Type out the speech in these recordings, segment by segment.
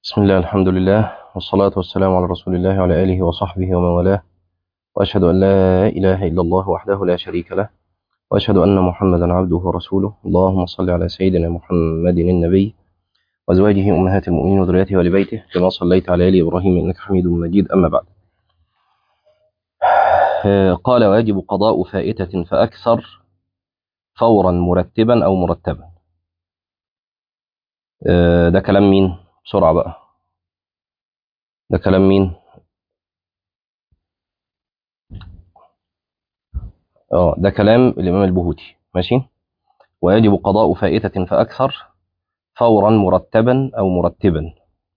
بسم الله الحمد لله والصلاة والسلام على رسول الله وعلى آله وصحبه ومن والاه وأشهد أن لا إله إلا الله وحده لا شريك له وأشهد أن محمدا عبده ورسوله اللهم صل على سيدنا محمد النبي وأزواجه أمهات المؤمنين وذريته ولبيته كما صليت على آل إبراهيم إنك حميد مجيد أما بعد قال ويجب قضاء فائتة فأكثر فورا مرتبا أو مرتبا ده كلام مين بسرعة بقى ده كلام مين اه ده كلام الإمام البهوتي ماشي ويجب قضاء فائتة فأكثر فورا مرتبا أو مرتبا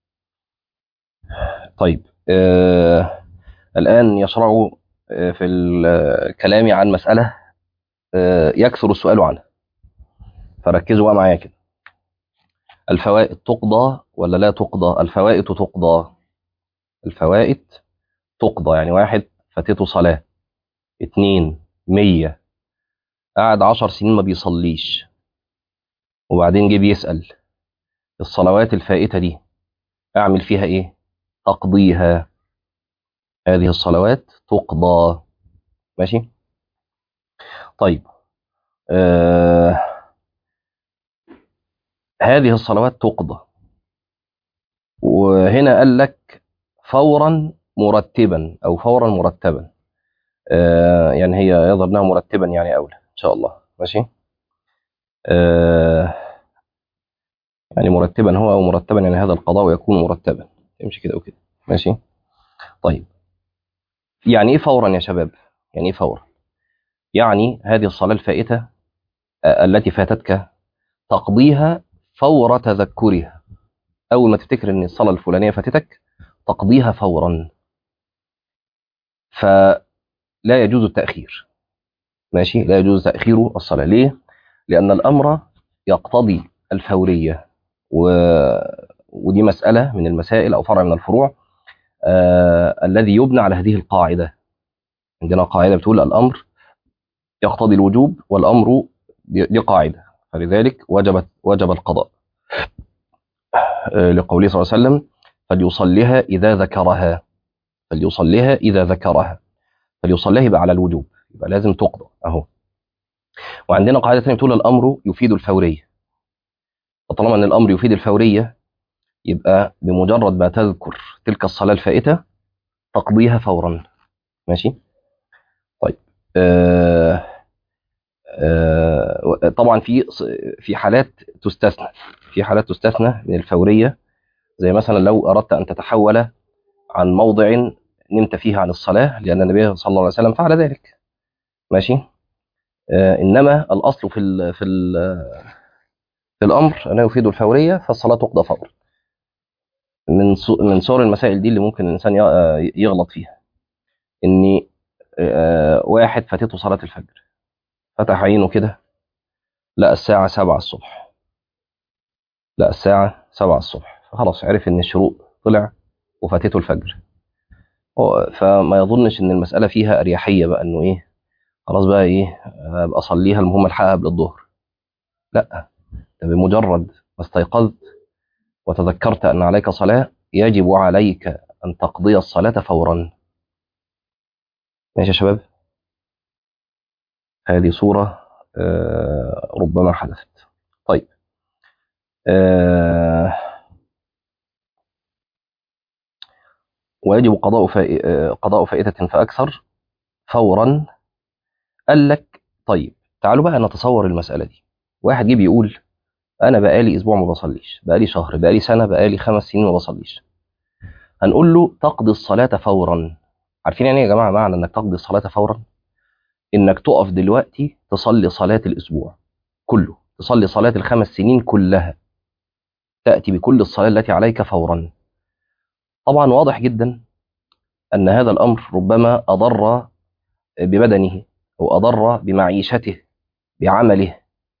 طيب آه الآن يشرع آه في الكلام عن مسألة آه يكثر السؤال عنها فركزوا بقى معايا كده الفوائد تقضى ولا لا تقضى الفوائد تقضى الفوائد تقضى يعني واحد فاتته صلاة اتنين مية قعد عشر سنين ما بيصليش وبعدين جه بيسأل الصلوات الفائتة دي أعمل فيها إيه؟ أقضيها هذه الصلوات تقضى ماشي؟ طيب آه هذه الصلوات تقضى وهنا قال لك فورا مرتبا أو فورا مرتبا آه يعني هي يظهر انها مرتبا يعني اولى ان شاء الله ماشي آه يعني مرتبا هو او مرتبا يعني هذا القضاء يكون مرتبا يمشي كده وكده ماشي طيب يعني ايه فورا يا شباب يعني ايه فورا يعني هذه الصلاه الفائته آه التي فاتتك تقضيها فور تذكرها اول ما تفتكر ان الصلاه الفلانيه فاتتك تقضيها فورا ف لا يجوز التأخير ماشي لا يجوز تأخير الصلاة ليه؟ لأن الأمر يقتضي الفورية و... ودي مسألة من المسائل أو فرع من الفروع آه... الذي يبنى على هذه القاعدة عندنا قاعدة بتقول الأمر يقتضي الوجوب والأمر دي قاعدة فلذلك وجبت وجب القضاء آه... لقوله صلى الله عليه وسلم فليصليها إذا ذكرها فليصليها إذا ذكرها فليصليها يبقى على الوجوب يبقى لازم تقضى اهو وعندنا قاعده ثانيه بتقول الامر يفيد الفوريه فطالما ان الامر يفيد الفوريه يبقى بمجرد ما تذكر تلك الصلاه الفائته تقضيها فورا ماشي طيب آه آه طبعا في في حالات تستثنى في حالات تستثنى من الفوريه زي مثلا لو اردت ان تتحول عن موضع نمت فيها عن الصلاة لأن النبي صلى الله عليه وسلم فعل ذلك ماشي آه إنما الأصل في ال في ال في الأمر أنه يفيد الفورية فالصلاة تقضى فورا من من صور المسائل دي اللي ممكن الإنسان يغلط فيها إن آه واحد فاتته صلاة الفجر فتح عينه كده لقى الساعة سبعة الصبح لقى الساعة سبعة الصبح فخلاص عرف إن الشروق طلع وفاتته الفجر فما يظنش ان المساله فيها اريحيه بقى انه ايه خلاص بقى ايه ابقى اصليها المهم الحقها قبل الظهر لا ده بمجرد ما استيقظت وتذكرت ان عليك صلاه يجب عليك ان تقضي الصلاه فورا ماشي يا شباب هذه صوره آه ربما حدثت طيب آه ويجب قضاء قضاء فائتة فأكثر فورا قال لك طيب تعالوا بقى نتصور المسألة دي واحد جه بيقول أنا بقالي أسبوع ما بصليش بقالي شهر بقالي سنة بقالي خمس سنين ما بصليش هنقول له تقضي الصلاة فورا عارفين يعني يا جماعة معنى إنك تقضي الصلاة فورا إنك تقف دلوقتي تصلي صلاة الأسبوع كله تصلي صلاة الخمس سنين كلها تأتي بكل الصلاة التي عليك فورا طبعا واضح جدا أن هذا الأمر ربما أضر ببدنه أو أضر بمعيشته بعمله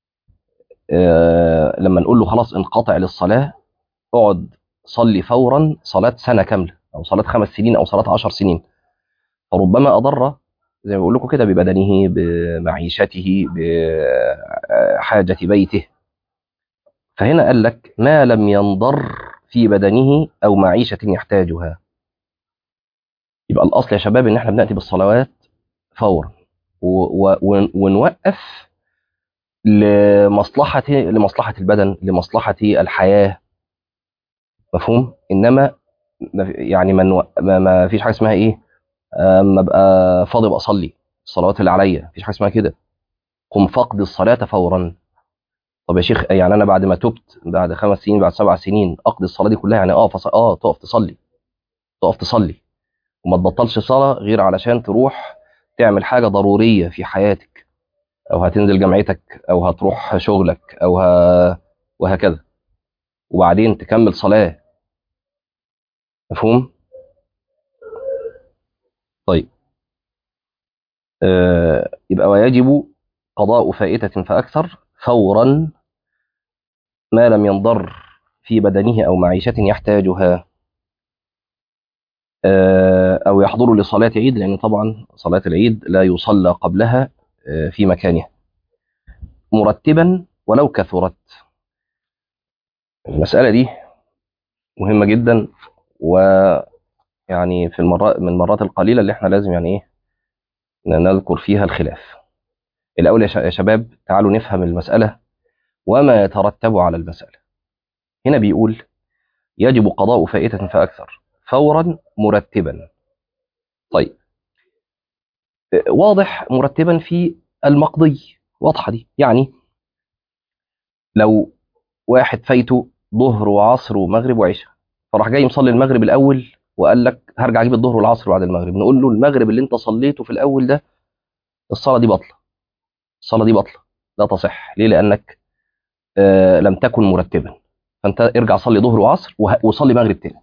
آه لما نقول له خلاص انقطع للصلاة اقعد صلي فورا صلاة سنة كاملة أو صلاة خمس سنين أو صلاة عشر سنين فربما أضر زي ما بقول لكم كده ببدنه بمعيشته بحاجة بيته فهنا قال لك ما لم ينضر في بدنه أو معيشة يحتاجها يبقى الأصل يا شباب إن احنا بنأتي بالصلوات فورا و- و- ونوقف لمصلحة لمصلحة البدن لمصلحة الحياة مفهوم إنما ما في- يعني من ما, ما فيش حاجة اسمها إيه أما أبقى فاضي أبقى أصلي الصلوات اللي عليا مفيش حاجة اسمها كده قم فقد الصلاة فورا طب يا شيخ يعني أنا بعد ما تبت بعد خمس سنين بعد سبع سنين أقضي الصلاة دي كلها يعني أه فص... أه تقف تصلي تقف تصلي وما تبطلش صلاة غير علشان تروح تعمل حاجة ضرورية في حياتك أو هتنزل جامعتك أو هتروح شغلك أو ه... وهكذا وبعدين تكمل صلاة مفهوم؟ طيب آه يبقى ويجب قضاء فائتة فأكثر فورا ما لم ينضر في بدنه أو معيشة يحتاجها آه أو يحضر لصلاة عيد لأن طبعا صلاة العيد لا يصلى قبلها آه في مكانها مرتبا ولو كثرت المسألة دي مهمة جدا ويعني في المرات من المرات القليلة اللي احنا لازم يعني ايه نذكر فيها الخلاف الأول يا ش- يا شباب تعالوا نفهم المسألة وما يترتب على المسألة هنا بيقول يجب قضاء فائتة فأكثر فورا مرتبا طيب آه، واضح مرتبا في المقضي واضحة دي يعني لو واحد فايته ظهر وعصر ومغرب وعشاء فراح جاي مصلي المغرب الاول وقال لك هرجع اجيب الظهر والعصر بعد المغرب نقول له المغرب اللي انت صليته في الاول ده الصلاه دي بطله الصلاه دي بطله لا تصح ليه لانك آه لم تكن مرتبا فانت ارجع صلي ظهر وعصر وه- وصلي مغرب تاني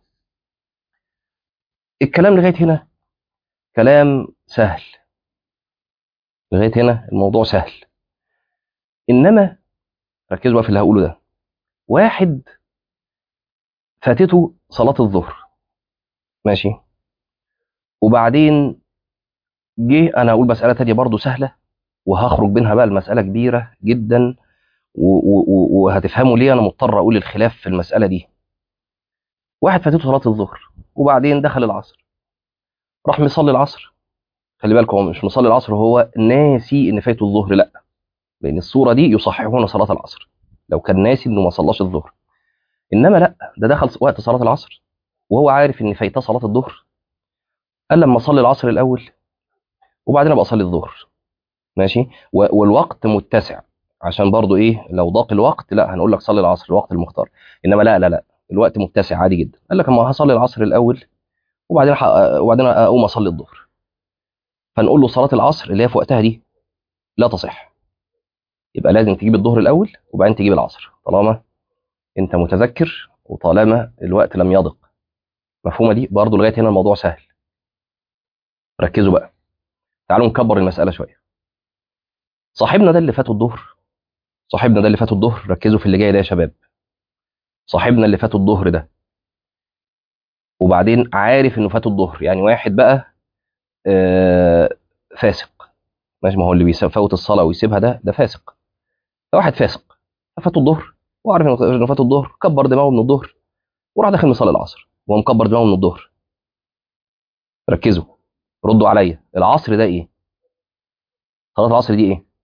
الكلام لغايه هنا كلام سهل لغايه هنا الموضوع سهل انما ركزوا بقى في اللي هقوله ده واحد فاتته صلاه الظهر ماشي وبعدين جه انا هقول مساله تانية برضو سهله وهخرج منها بقى المساله كبيره جدا و- و- و- وهتفهموا ليه انا مضطر اقول الخلاف في المساله دي واحد فاتته صلاه الظهر وبعدين دخل العصر راح مصلي العصر خلي بالكم هو مش مصلي العصر هو ناسي ان فاته الظهر لا لان الصوره دي يصححون صلاه العصر لو كان ناسي انه ما صلاش الظهر انما لا ده دخل وقت صلاه العصر وهو عارف ان فايته صلاه الظهر قال لما اصلي العصر الاول وبعدين ابقى اصلي الظهر ماشي و- والوقت متسع عشان برضو ايه لو ضاق الوقت لا هنقول لك صلي العصر الوقت المختار انما لا لا لا الوقت متسع عادي جدا قال لك اما هصلي العصر الاول وبعدين ح... وبعدين اقوم اصلي الظهر فنقول له صلاه العصر اللي هي في وقتها دي لا تصح يبقى لازم تجيب الظهر الاول وبعدين تجيب العصر طالما انت متذكر وطالما الوقت لم يضق مفهومه دي برضو لغايه هنا الموضوع سهل ركزوا بقى تعالوا نكبر المساله شويه صاحبنا ده اللي فاته الظهر صاحبنا ده اللي فاته الظهر ركزوا في اللي جاي ده يا شباب صاحبنا اللي فاته الظهر ده وبعدين عارف انه فاته الظهر يعني واحد بقى آه، فاسق ماشي ما هو اللي بيفوت الصلاه ويسيبها ده ده فاسق ده واحد فاسق فاته الظهر وعارف إنه- انه فاته الظهر كبر دماغه من الظهر وراح داخل مصلي العصر وهو مكبر دماغه من الظهر ركزوا ردوا عليا العصر ده ايه صلاه العصر دي ايه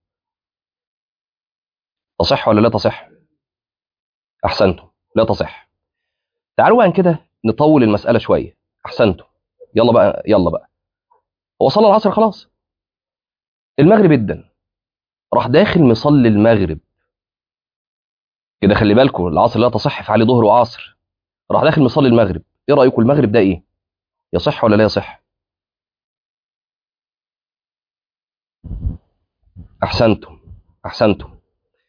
تصح ولا لا تصح احسنتم لا تصح تعالوا بقى كده نطول المساله شويه احسنتم يلا بقى يلا بقى هو صلى العصر خلاص المغرب ادن راح داخل مصلي المغرب كده خلي بالكم العصر لا تصح في عليه ظهر وعصر راح داخل مصلي المغرب ايه رايكم المغرب ده ايه يصح ولا لا يصح احسنتم احسنتم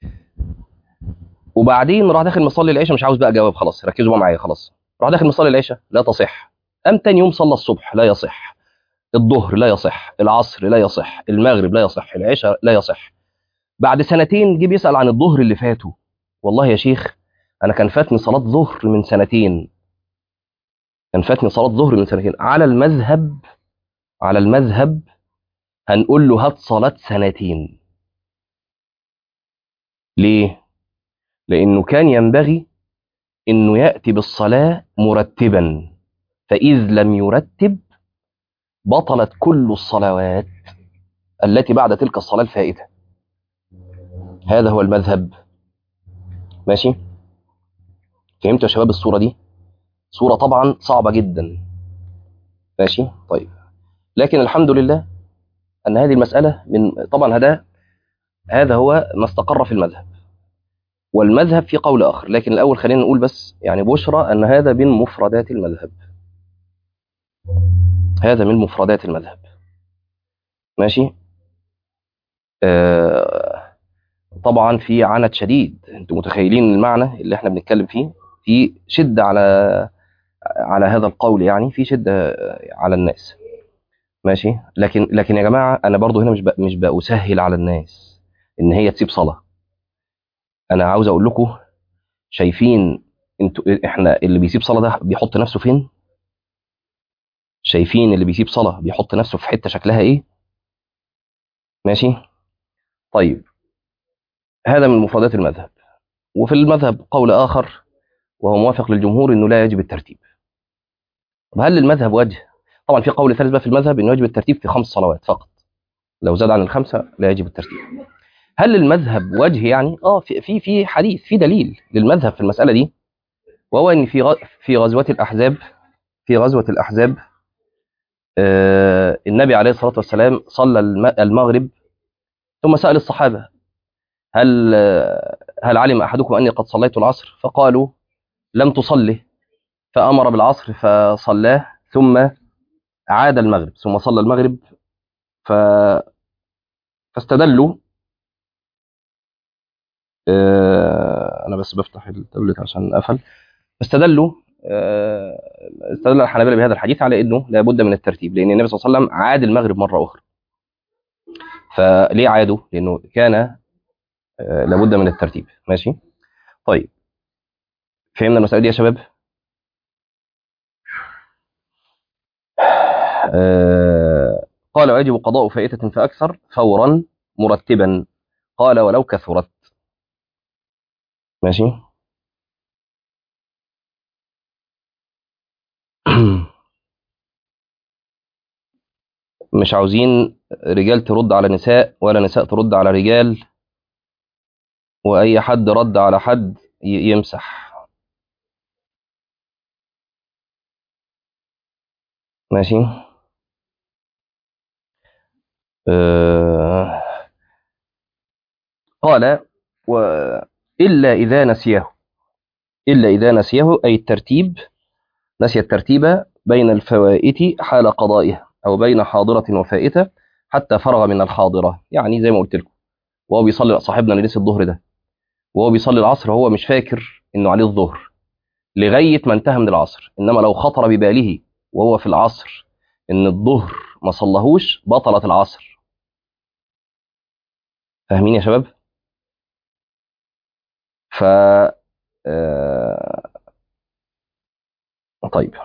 وبعدين راح داخل مصلي العشاء مش عاوز بقى جواب خلاص ركزوا بقى معايا خلاص راح داخل مصلي العشاء لا تصح قام تاني يوم صلى الصبح لا يصح الظهر لا يصح العصر لا يصح المغرب لا يصح العشاء لا يصح بعد سنتين جه بيسأل عن الظهر اللي فاته والله يا شيخ انا كان فاتني صلاة ظهر من سنتين كان فاتني صلاة ظهر من سنتين على المذهب على المذهب هنقول له هات صلاة سنتين ليه؟ لأنه كان ينبغي انه ياتي بالصلاه مرتبا فاذ لم يرتب بطلت كل الصلوات التي بعد تلك الصلاه الفائته هذا هو المذهب ماشي فهمتوا يا شباب الصوره دي صوره طبعا صعبه جدا ماشي طيب لكن الحمد لله ان هذه المساله من طبعا هذا هذا هو ما استقر في المذهب والمذهب في قول اخر لكن الاول خلينا نقول بس يعني بشرى ان هذا من مفردات المذهب هذا من مفردات المذهب ماشي آه طبعا في عنت شديد انتم متخيلين المعنى اللي احنا بنتكلم فيه في شده على على هذا القول يعني في شده على الناس ماشي لكن لكن يا جماعه انا برضو هنا مش ب- مش بسهل على الناس ان هي تسيب صلاه انا عاوز اقول لكم شايفين انتوا احنا اللي بيسيب صلاه ده بيحط نفسه فين شايفين اللي بيسيب صلاه بيحط نفسه في حته شكلها ايه ماشي طيب هذا من مفردات المذهب وفي المذهب قول اخر وهو موافق للجمهور انه لا يجب الترتيب طب هل للمذهب وجه طبعا في قول ثالث بقى في المذهب انه يجب الترتيب في خمس صلوات فقط لو زاد عن الخمسه لا يجب الترتيب هل للمذهب وجه يعني اه في في في حديث في دليل للمذهب في المساله دي وهو ان في غ- في غزوه الاحزاب في غزوه الاحزاب آه النبي عليه الصلاه والسلام صلى الم- المغرب ثم سال الصحابه هل آه، هل علم احدكم اني قد صليت العصر فقالوا لم تصلي فامر بالعصر فصلاه ثم عاد المغرب ثم صلى المغرب ف فاستدلوا آه، انا بس بفتح التابلت عشان قفل استدلوا آه، استدل الحنابلة بهذا الحديث على انه لابد من الترتيب لان النبي صلى الله عليه وسلم عاد المغرب مره اخرى فليه عاده لانه كان آه، لابد من الترتيب ماشي طيب فهمنا المساله دي يا شباب آه، قال ويجب قضاء فائتة فأكثر فورا مرتبا قال ولو كثرت ماشي مش عاوزين رجال ترد على نساء ولا نساء ترد على رجال وأي حد رد على حد ي- يمسح ماشي آه، قال وإلا إذا نسيه إلا إذا نسيه أي الترتيب نسي الترتيب بين الفوائت حال قضائها أو بين حاضرة وفائتة حتى فرغ من الحاضرة يعني زي ما قلت لكم وهو بيصلي صاحبنا اللي نسي الظهر ده وهو بيصلي العصر هو مش فاكر إنه عليه الظهر لغاية ما انتهى من العصر إنما لو خطر بباله وهو في العصر إن الظهر ما صلهوش بطلت العصر فاهمين يا شباب؟ ف آه، طيب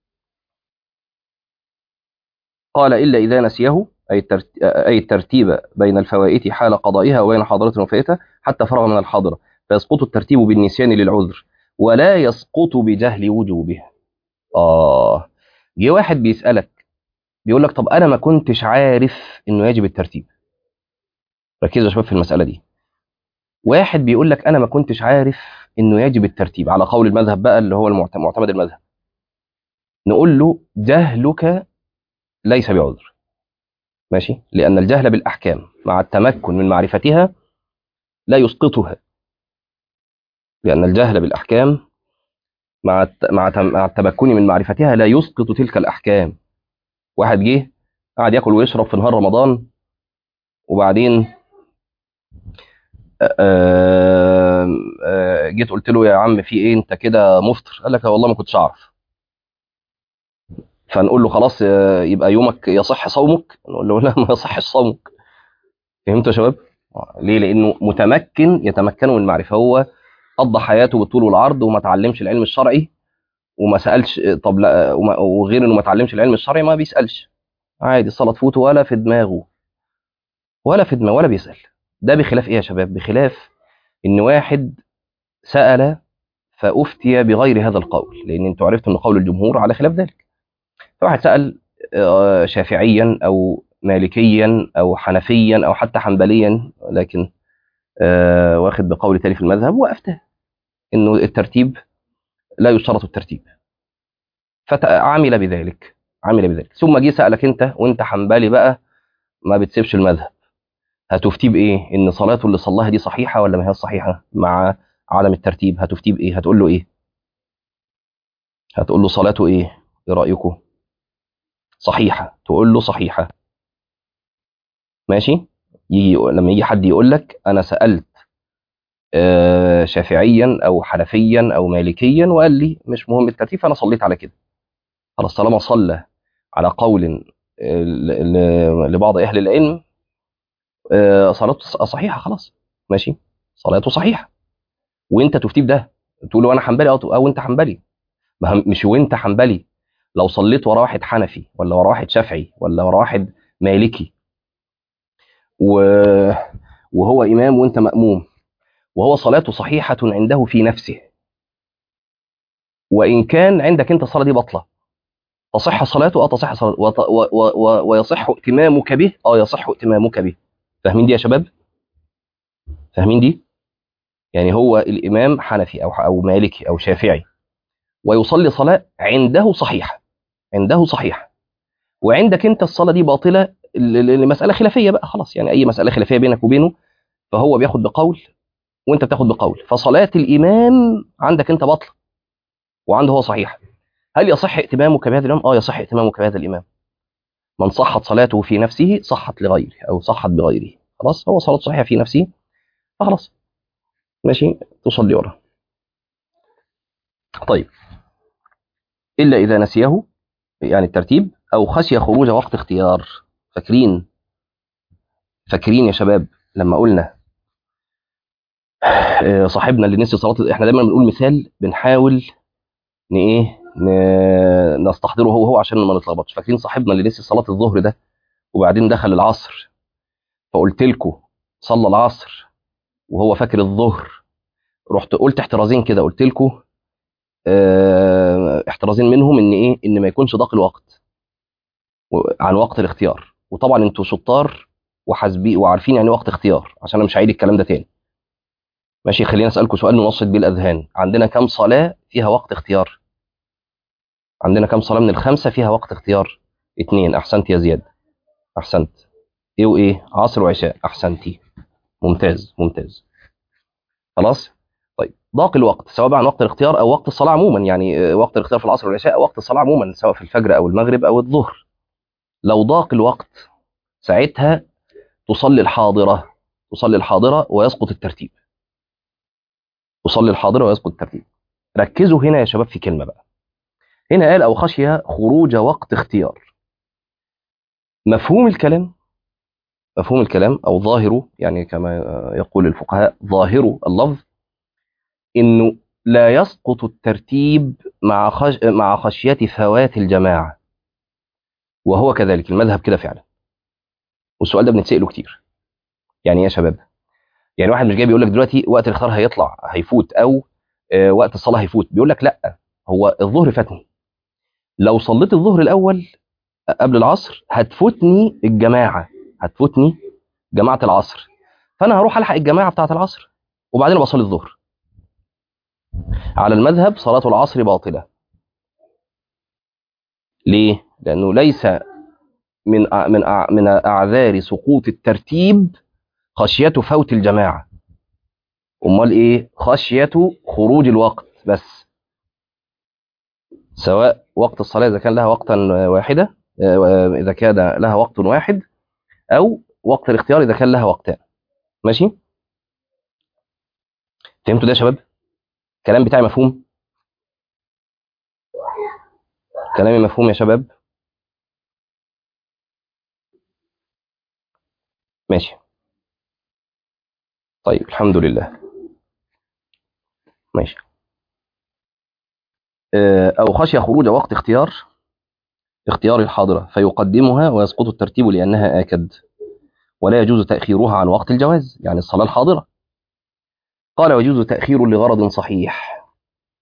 قال إلا إذا نسيه أي الترت- أي الترتيب بين الفوائت حال قضائها وبين حاضرة وفائتة حتى فرغ من الحاضرة فيسقط الترتيب بالنسيان للعذر ولا يسقط بجهل وجوبه آه جه واحد بيسألك بيقول لك طب أنا ما كنتش عارف إنه يجب الترتيب ركزوا يا شباب في المسألة دي واحد بيقول لك أنا ما كنتش عارف إنه يجب الترتيب على قول المذهب بقى اللي هو المعت- معتمد المذهب نقول له جهلك ليس بعذر ماشي لأن الجهل بالأحكام مع التمكن من معرفتها لا يسقطها لأن الجهل بالأحكام مع الت- مع تم- مع التمكن من معرفتها لا يسقط تلك الأحكام واحد جه قعد ياكل ويشرب في نهار رمضان وبعدين آه، آه، جيت قلت له يا عم في ايه انت كده مفطر قال لك والله ما كنتش اعرف فنقول له خلاص آه، يبقى يومك يصح صومك نقول له لا ما يصحش صومك فهمتوا يا شباب آه، ليه لانه متمكن يتمكن من المعرفه هو قضى حياته بالطول والعرض وما تعلمش العلم الشرعي وما سالش طب لا وما- وغير انه ما تعلمش العلم الشرعي ما بيسالش عادي الصلاه تفوته ولا في دماغه ولا في دماغه ولا بيسال ده بخلاف ايه يا شباب بخلاف ان واحد سال فافتي بغير هذا القول لان انتوا عرفتوا ان قول الجمهور على خلاف ذلك فواحد سال آه، شافعيا او مالكيا او حنفيا او حتى حنبليا لكن آه، واخد بقول تاني في المذهب وافتى انه الترتيب لا يشترط الترتيب فعمل بذلك عمل بذلك ثم جه سالك انت وانت حنبلي بقى ما بتسيبش المذهب هتفتي بايه ان صلاته اللي صلاها دي صحيحه ولا ما هي صحيحه مع عدم الترتيب هتفتي بايه هتقول له ايه هتقول له صلاته ايه ايه رايكم صحيحه تقول له صحيحه ماشي يجي لما يجي حد يقول لك انا سالت آه، شافعيا او حنفيا او مالكيا وقال لي مش مهم الترتيب فانا صليت على كده خلاص طالما صلى على قول آه، ل- ل- لبعض اهل العلم آه، صلاته ص- صحيحه خلاص ماشي صلاته صحيحه وانت تفتي بده تقول له انا حنبلي او او انت حنبلي ما هم- مش وانت حنبلي لو صليت ورا واحد حنفي ولا ورا واحد شافعي ولا ورا واحد مالكي و... وهو امام وانت ماموم وهو صلاته صحيحه عنده في نفسه وان كان عندك انت الصلاه دي باطله تصح صلاته اه تصح صلاته وط... و... و... و... ويصح ائتمامك به اه يصح ائتمامك به فاهمين دي يا شباب فاهمين دي يعني هو الامام حنفي او او مالكي او شافعي ويصلي صلاه عنده صحيحه عنده صحيحه وعندك انت الصلاه دي باطله ل- ل- لمساله خلافيه بقى خلاص يعني اي مساله خلافيه بينك وبينه فهو بياخد بقول وانت بتاخد بقول فصلاه الامام عندك انت باطله وعنده هو صحيحه هل يصح ائتمامك بهذا الامام اه يصح ائتمامك بهذا الامام من صحت صلاته في نفسه صحت لغيره او صحت بغيره خلاص هو صلاته صحيحه في نفسه فخلاص ماشي تصلي وراه طيب الا اذا نسيه يعني الترتيب او خشي خروج وقت اختيار فاكرين فاكرين يا شباب لما قلنا آه، صاحبنا اللي نسي صلاه احنا دايما بنقول مثال بنحاول ن ايه ن- نستحضره هو هو عشان ما نتلخبطش فاكرين صاحبنا اللي نسي صلاه الظهر ده وبعدين دخل العصر فقلت لكم صلى العصر وهو فاكر الظهر رحت قلت احترازين كده قلت لكم اه احترازين منهم ان ايه ان ما يكونش ضاق الوقت و- عن وقت الاختيار وطبعا انتوا شطار وحاسبين وعارفين يعني إيه وقت اختيار عشان انا مش هعيد الكلام ده تاني ماشي خلينا اسالكم سؤال ننصت بيه الاذهان عندنا كم صلاه فيها وقت اختيار عندنا كم صلاه من الخمسه فيها وقت اختيار اتنين احسنت يا زياد احسنت ايه وايه عصر وعشاء احسنتي ممتاز ممتاز خلاص طيب ضاق الوقت سواء بقى عن وقت الاختيار او وقت الصلاه عموما يعني آه، وقت الاختيار في العصر والعشاء او وقت الصلاه عموما سواء في الفجر او المغرب او الظهر لو ضاق الوقت ساعتها تصلي الحاضره تصلي الحاضره ويسقط الترتيب تصلي الحاضره ويسقط الترتيب ركزوا هنا يا شباب في كلمه بقى هنا قال او خشي خروج وقت اختيار مفهوم الكلام مفهوم الكلام او ظاهره يعني كما يقول الفقهاء ظاهر اللفظ انه لا يسقط الترتيب مع خش... مع خشيه فوات الجماعه وهو كذلك المذهب كده فعلا والسؤال ده بنتساله كتير يعني ايه يا شباب يعني واحد مش جاي بيقول لك دلوقتي وقت الاختيار هيطلع هيفوت او آه، وقت الصلاه هيفوت بيقول لك لا هو الظهر فاتني لو صليت الظهر الاول قبل العصر هتفوتني الجماعه هتفوتني جماعه العصر فانا هروح الحق الجماعه بتاعه العصر وبعدين ابقى اصلي الظهر على المذهب صلاه العصر باطله ليه لانه ليس من أع- من أع- من اعذار سقوط الترتيب خشيه فوت الجماعه امال ايه خشيه خروج الوقت بس سواء وقت الصلاه اذا كان لها وقتا واحده آه، اذا كان لها وقت واحد او وقت الاختيار اذا كان لها وقتان ماشي فهمتوا ده يا شباب الكلام بتاعي مفهوم كلامي مفهوم يا شباب ماشي طيب الحمد لله ماشي آه، أو خشي خروج وقت اختيار اختيار الحاضرة فيقدمها ويسقط الترتيب لأنها آكد ولا يجوز تأخيرها عن وقت الجواز يعني الصلاة الحاضرة قال ويجوز تأخير لغرض صحيح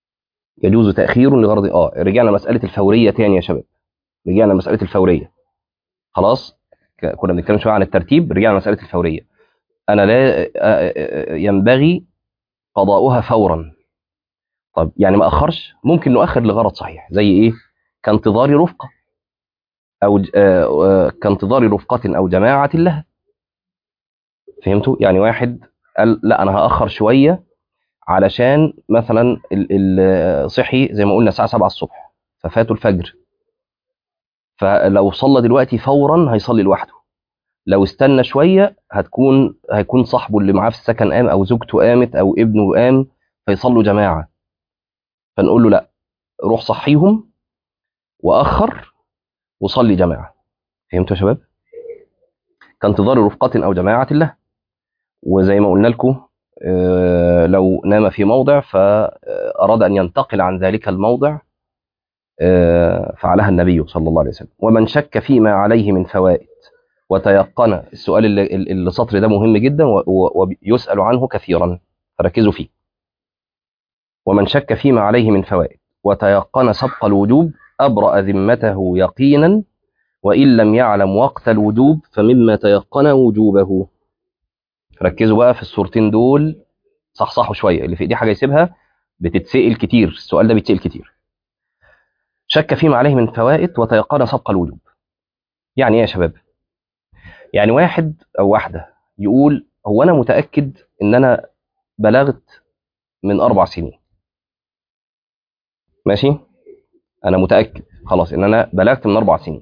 يجوز تاخير لغرض اه رجعنا مساله الفوريه تاني يا شباب رجعنا مساله الفوريه خلاص ك- كنا بنتكلم شويه عن الترتيب رجعنا مساله الفوريه انا لا آه، آه، آه، ينبغي قضاؤها فورا طب يعني ما اخرش ممكن نؤخر لغرض صحيح زي ايه كانتظار رفقه او ج- آه، آه، كانتظار رفقه او جماعه لها فهمتوا يعني واحد قال لا انا هاخر شويه علشان مثلا ال- ال- صحي زي ما قلنا الساعه 7 الصبح ففاتوا الفجر فلو صلى دلوقتي فورا هيصلي لوحده لو استنى شويه هتكون هيكون صاحبه اللي معاه في السكن قام او زوجته قامت او ابنه قام فيصلوا جماعه فنقول له لا روح صحيهم واخر وصلي جماعه فهمتوا يا شباب كانتظار رفقه او جماعه له وزي ما قلنا لكم آه، لو نام في موضع فاراد ان ينتقل عن ذلك الموضع آه، فعلها النبي صلى الله عليه وسلم ومن شك فيما عليه من فوائد وتيقن السؤال اللي, اللي السطر ده مهم جدا و- و- ويسأل عنه كثيرا فركزوا فيه ومن شك فيما عليه من فوائد وتيقن سبق الوجوب أبرأ ذمته يقينا وإن لم يعلم وقت الوجوب فمما تيقن وجوبه ركزوا بقى في الصورتين دول صحصحوا شوية اللي في ايديه حاجة يسيبها بتتسأل كتير السؤال ده بيتسأل كتير شك فيما عليه من فوائد وتيقن سبق الوجوب يعني ايه يا شباب يعني واحد او واحده يقول هو انا متاكد ان انا بلغت من اربع سنين ماشي انا متاكد خلاص ان انا بلغت من اربع سنين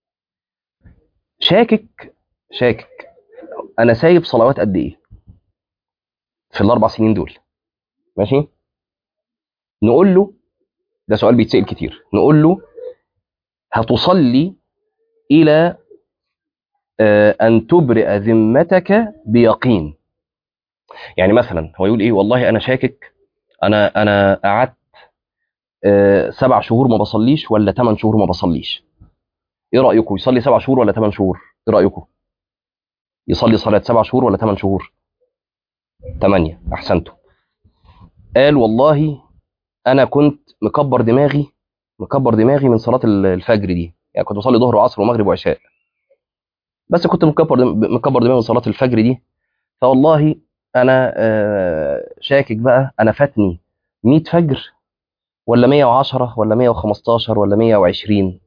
شاكك شاكك انا سايب صلوات قد ايه في الاربع سنين دول ماشي نقول له ده سؤال بيتسال كتير نقول له هتصلي الى آه، ان تبرئ ذمتك بيقين يعني مثلا هو يقول ايه والله انا شاكك انا انا قعدت آه، سبع شهور ما بصليش ولا ثمان شهور ما بصليش ايه رايكم يصلي سبع شهور ولا ثمان شهور ايه رايكم يصلي صلاه سبع شهور ولا ثمان شهور ثمانية احسنتم قال والله انا كنت مكبر دماغي مكبر دماغي من صلاه ال- الفجر دي يعني كنت بصلي ظهر وعصر ومغرب وعشاء بس كنت مكبر دم- مكبر دماغي من صلاه الفجر دي فوالله انا آه، شاكك بقى انا فاتني 100 فجر ولا 110 ولا 115 ولا 120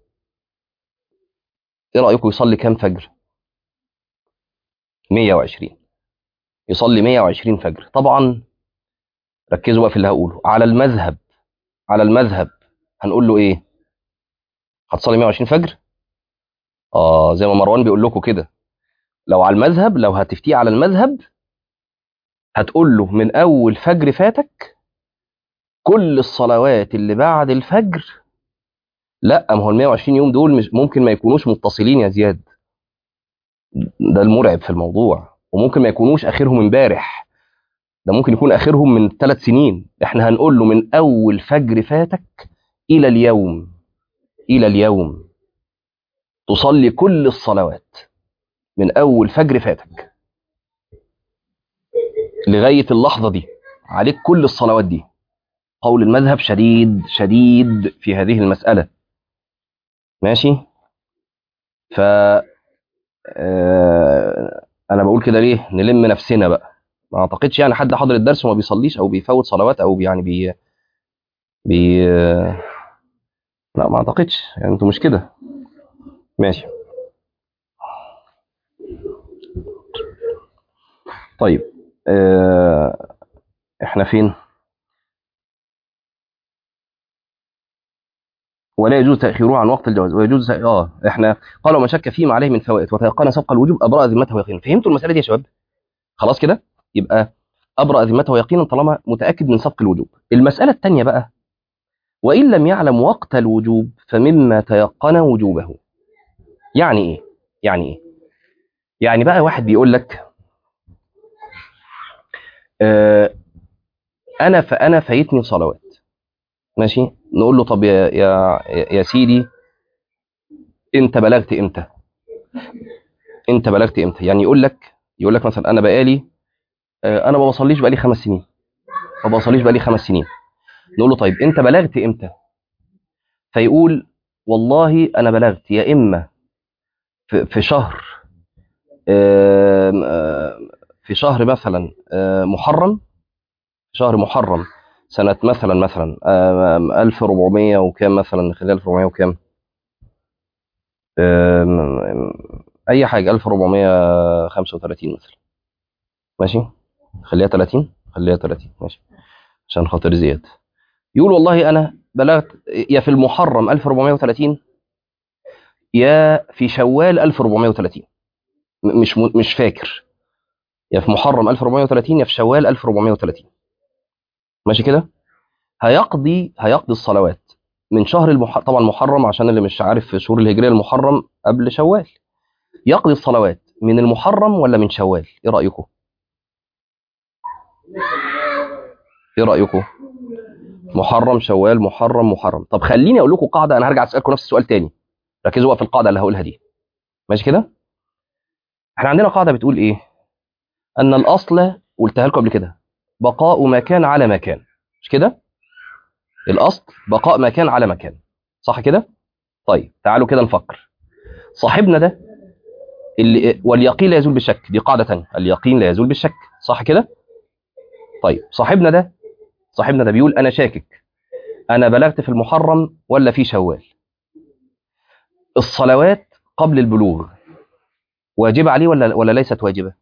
ايه رايكم يصلي كام فجر 120 يصلي 120 فجر طبعا ركزوا بقى في اللي هقوله على المذهب على المذهب هنقول له ايه هتصلي 120 فجر اه زي ما مروان بيقول لكم كده لو على المذهب لو هتفتيه على المذهب هتقول له من اول فجر فاتك كل الصلوات اللي بعد الفجر لا ما هو ال 120 يوم دول مش ممكن ما يكونوش متصلين يا زياد ده المرعب في الموضوع وممكن ما يكونوش اخرهم امبارح ده ممكن يكون اخرهم من ثلاث سنين احنا هنقول له من اول فجر فاتك الى اليوم الى اليوم تصلي كل الصلوات من اول فجر فاتك لغايه اللحظه دي عليك كل الصلوات دي قول المذهب شديد شديد في هذه المساله ماشي ف آه، انا بقول كده ليه نلم نفسنا بقى ما اعتقدش يعني حد حاضر الدرس وما بيصليش او بيفوت صلوات او يعني بي بي لا ما اعتقدش يعني انتوا مش كده ماشي طيب آه، احنا فين ولا يجوز تاخيره عن وقت الجواز ويجوز اه احنا قالوا ما شك فيما عليه من فوائد وتيقن سبق الوجوب ابرأ ذمته يقينا فهمتوا المساله دي يا شباب خلاص كده يبقى ابرأ ذمته يقينا طالما متاكد من سبق الوجوب المساله الثانيه بقى وان لم يعلم وقت الوجوب فمما تيقن وجوبه يعني ايه يعني ايه يعني بقى واحد بيقول لك آه انا فانا فايتني صلوات ماشي نقول له طب يا يا يا سيدي انت بلغت امتى انت بلغت امتى يعني يقول لك يقول لك مثلا انا بقالي آه، انا ما بصليش بقالي خمس سنين ما بصليش بقالي خمس سنين نقول له طيب انت بلغت امتى فيقول والله انا بلغت يا اما في في شهر آم، آم، في شهر مثلا آم، محرم شهر محرم سنة مثلا مثلا آم، 1400 وكام مثلا خلال 1400 وكام آم، آم، أي حاجة 1435 مثلا ماشي خليها 30 خليها 30 ماشي عشان خاطر زياد يقول والله أنا بلغت يا في المحرم 1430 يا في شوال 1430 م- مش م- مش فاكر يا في محرم 1430 يا في شوال 1430 ماشي كده هيقضي هيقضي الصلوات من شهر المح... طبعا محرم عشان اللي مش عارف في شهور الهجريه المحرم قبل شوال يقضي الصلوات من المحرم ولا من شوال ايه رايكم ايه رايكم محرم شوال محرم محرم طب خليني اقول لكم قاعده انا هرجع اسالكم نفس السؤال تاني ركزوا بقى في القاعده اللي هقولها دي ماشي كده احنا عندنا قاعده بتقول ايه ان الاصل قلتها لكم قبل كده بقاء ما كان على ما كان مش كده الاصل بقاء ما كان على ما كان صح كده طيب تعالوا كده نفكر صاحبنا ده اللي واليقين لا يزول بالشك دي قاعده ثانيه اليقين لا يزول بالشك صح كده طيب صاحبنا ده صاحبنا ده بيقول انا شاكك انا بلغت في المحرم ولا في شوال الصلوات قبل البلوغ واجبه عليه ولا ولا ليست واجبه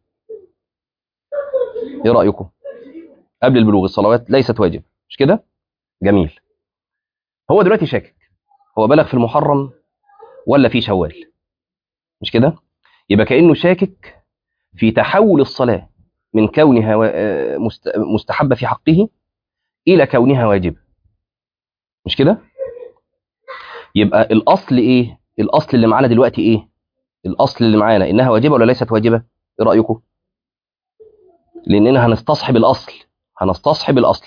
ايه رايكم قبل البلوغ الصلوات ليست واجبه مش كده جميل هو دلوقتي شاكك هو بلغ في المحرم ولا في شوال مش كده يبقى كانه شاكك في تحول الصلاه من كونها وا- آه، مست- مستحبه في حقه الى كونها واجبه مش كده يبقى الاصل ايه الاصل اللي معانا دلوقتي ايه الاصل اللي معانا انها واجبه ولا ليست واجبه ايه رايكم لاننا هنستصحب الاصل هنستصحب الاصل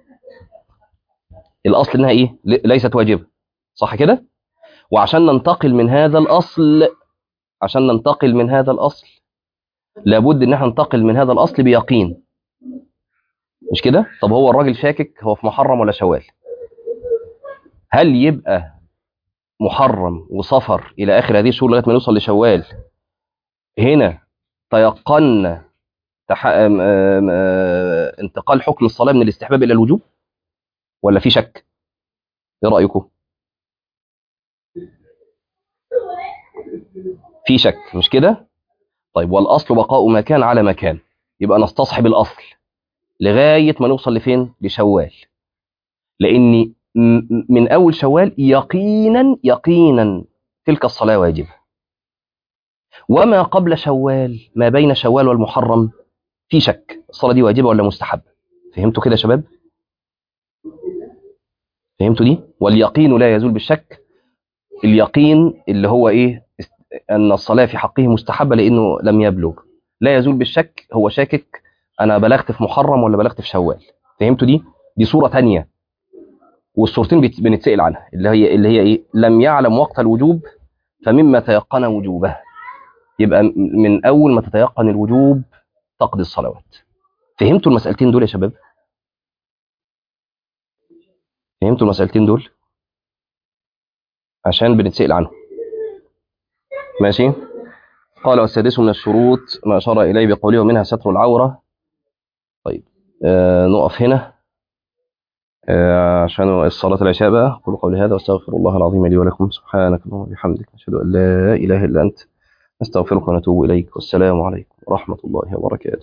الاصل انها ايه ل- ليست واجبه صح كده وعشان ننتقل من هذا الاصل عشان ننتقل من هذا الاصل لابد ان احنا ننتقل من هذا الاصل بيقين مش كده طب هو الراجل شاكك هو في محرم ولا شوال هل يبقى محرم وصفر الى اخر هذه الشهور لغايه ما نوصل لشوال هنا تيقنا تح... أم... أم... آه، انتقال حكم الصلاه من الاستحباب الى الوجوب ولا في شك ايه رايكم في شك مش كده طيب والاصل بقاء ما كان على ما كان يبقى نستصحب الاصل لغايه ما نوصل لفين لشوال لان م- من اول شوال يقينا يقينا تلك الصلاه واجبه وما قبل شوال ما بين شوال والمحرم في شك الصلاه دي واجبه ولا مستحبه فهمتوا كده يا شباب فهمتوا دي واليقين لا يزول بالشك اليقين اللي هو ايه است- ان الصلاه في حقه مستحبه لانه لم يبلغ لا يزول بالشك هو شاكك انا بلغت في محرم ولا بلغت في شوال فهمتوا دي دي صوره تانية والصورتين بت- بنتسال عنها اللي هي اللي هي ايه لم يعلم وقت الوجوب فمما تيقن وجوبه يبقى م- من اول ما تتيقن الوجوب تقضي الصلوات فهمتوا المسألتين دول يا شباب فهمتوا المسألتين دول عشان بنتسأل عنهم ماشي قال والسادس من الشروط ما أشار إليه بقوله ومنها ستر العورة طيب آه نقف هنا آه عشان الصلاة العشاء بقى قولوا قولي هذا واستغفر الله العظيم لي ولكم سبحانك اللهم وبحمدك نشهد أن لا إله إلا أنت نستغفرك ونتوب إليك والسلام عليكم ورحمة الله وبركاته